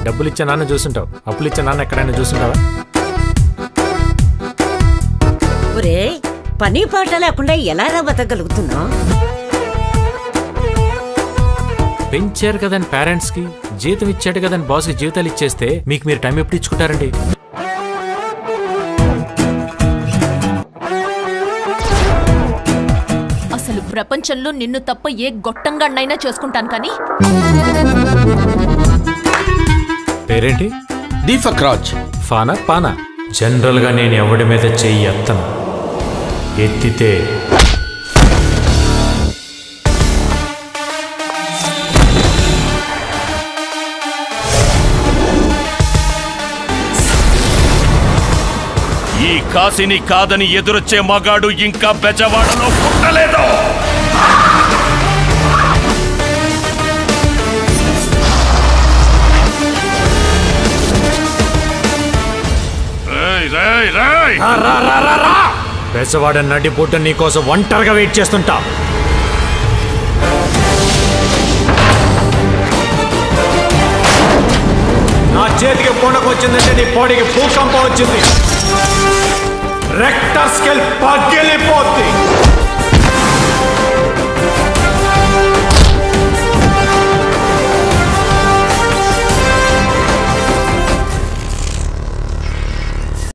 డబ్బులు ఇచ్చే నాన్న చూసుంటావు అప్పులు ఇచ్చే నాన్న ఎక్కడైనా చూసుంటావా ఒరే పని పాట లేకుండా ఎలారా బతకగలుగుతున్నావు పెంచారు కదని పేరెంట్స్ కి జీతం ఇచ్చాడు కదని బాస్ కి జీతాలు ఇచ్చేస్తే మీకు మీరు టైం ఎప్పుడు ఇచ్చుకుంటారండి అసలు ప్రపంచంలో నిన్ను తప్ప ఏ గొట్టంగాడినైనా చేసుకుంటాను కానీ పేరేంటి దీపక్ రాజ్ ఫానా పానా జనరల్ గా నేను ఎవడి మీద చెయ్యి ఎత్తను ఎత్తితే ఈ కాశీని కాదని ఎదురొచ్చే మగాడు ఇంకా బెజవాడలో పుట్టలేదు రేయ్, రేయ్, రేయ్! బెజవాడ నడి బుడ్డ నీకోసం ఒంటరిగా వెయిట్ చేస్తుంటా నా చేతికి పూనకు వచ్చిందంటే నీ బాడీకి భూకంపం వచ్చింది రెక్టర్ స్కెల్ పగిలిపోద్ది